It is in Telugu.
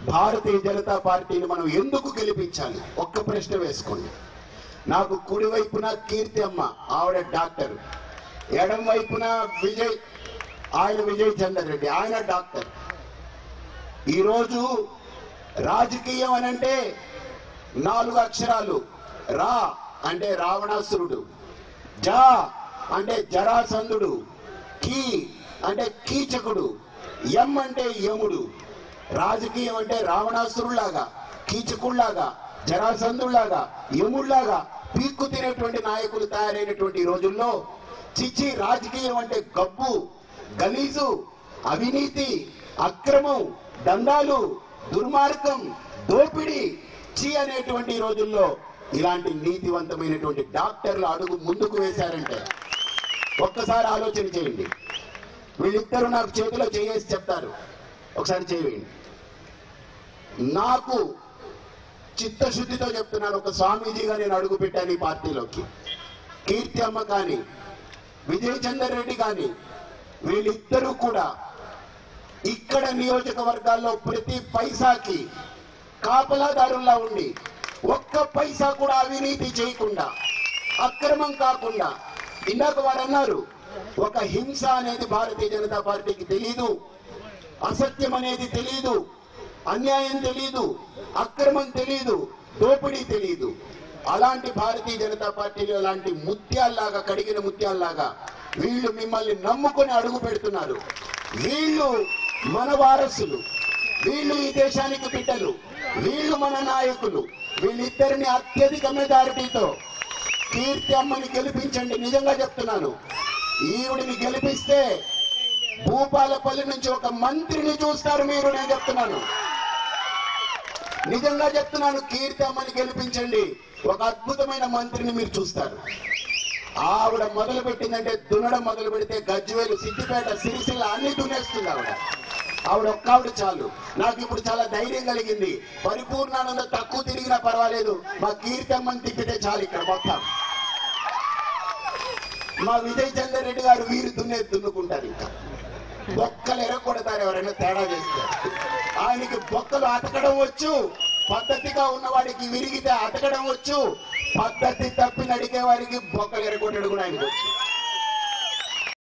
భారతీయ జనతా పార్టీని మనం ఎందుకు గెలిపించాలి ఒక్క ప్రశ్న వేసుకోండి నాకు కుడి వైపున కీర్తి అమ్మ ఆవిడ డాక్టర్ ఎడం వైపున విజయ్ ఆయన విజయ్ చందర్ రెడ్డి ఆయన డాక్టర్ ఈరోజు రాజకీయం అనంటే నాలుగు అక్షరాలు రా అంటే రావణాసురుడు జా అంటే జరాసంధుడు కీ అంటే కీచకుడు ఎం అంటే యముడు రాజకీయం అంటే రావణాసురులాగా కీచకుళ్లాగా జరాసంధుల్లాగా యముళ్లాగా పీక్కు తినేటువంటి నాయకులు తయారైనటువంటి ఈ రోజుల్లో చిచ్చి రాజకీయం అంటే గబ్బు గలీజు అవినీతి అక్రమం దందాలు దుర్మార్గం దోపిడీ చీ అనేటువంటి ఈ రోజుల్లో ఇలాంటి నీతివంతమైనటువంటి డాక్టర్లు అడుగు ముందుకు వేశారంటే ఒక్కసారి ఆలోచన చేయండి వీళ్ళిద్దరూ నాకు చేతిలో చేయేసి చెప్తారు ఒకసారి చేయండి నాకు చిత్తశుద్ధితో చెప్తున్నాను ఒక స్వామీజీగా నేను అడుగు పెట్టాను ఈ పార్టీలోకి కీర్తి అమ్మ కానీ విజయ్ చందర్ రెడ్డి కానీ వీళ్ళిద్దరూ కూడా ఇక్కడ నియోజకవర్గాల్లో ప్రతి పైసాకి కాపలాదారుల్లా ఉండి ఒక్క పైసా కూడా అవినీతి చేయకుండా అక్రమం కాకుండా ఇందాక వారు అన్నారు ఒక హింస అనేది భారతీయ జనతా పార్టీకి తెలియదు అసత్యం అనేది తెలియదు అన్యాయం తెలియదు అక్రమం తెలియదు దోపిడీ తెలియదు అలాంటి భారతీయ జనతా పార్టీలో అలాంటి ముత్యాల్లాగా కడిగిన ముత్యాల్లాగా వీళ్ళు మిమ్మల్ని నమ్ముకొని అడుగు పెడుతున్నారు వీళ్ళు మన వారసులు వీళ్ళు ఈ దేశానికి బిడ్డలు వీళ్ళు మన నాయకులు వీళ్ళిద్దరిని అత్యధిక మెజారిటీతో కీర్తి అమ్మని గెలిపించండి నిజంగా చెప్తున్నాను ఈవిడిని గెలిపిస్తే భూపాలపల్లి నుంచి ఒక మంత్రిని చూస్తారు మీరు నేను చెప్తున్నాను నిజంగా చెప్తున్నాను కీర్తి అమ్మని గెలిపించండి ఒక అద్భుతమైన మంత్రిని మీరు చూస్తారు ఆవిడ మొదలు పెట్టిందంటే దున్నడం మొదలు పెడితే గజ్వేలు సిద్దిపేట సిరిసిల్ల అన్ని దున్నేస్తుంది ఆవిడ ఆవిడ ఒక్క ఆవిడ చాలు నాకు ఇప్పుడు చాలా ధైర్యం కలిగింది పరిపూర్ణానంద తక్కువ తిరిగినా పర్వాలేదు మా కీర్తి అమ్మని తిప్పితే చాలు ఇక్కడ మొత్తం మా విజయ్ చంద్ర రెడ్డి గారు వీరు దున్నే దున్నుకుంటారు ఇంకా బొక్కలు ఎరగొడతారు ఎవరైనా తేడా చేస్తే ఆయనకి బొక్కలు అతకడం వచ్చు పద్ధతిగా ఉన్నవాడికి విరిగితే అతకడం వచ్చు పద్ధతి తప్పి నడికే వారికి బొక్కలు ఎరగొట్టడం కూడా ఆయనకు వచ్చు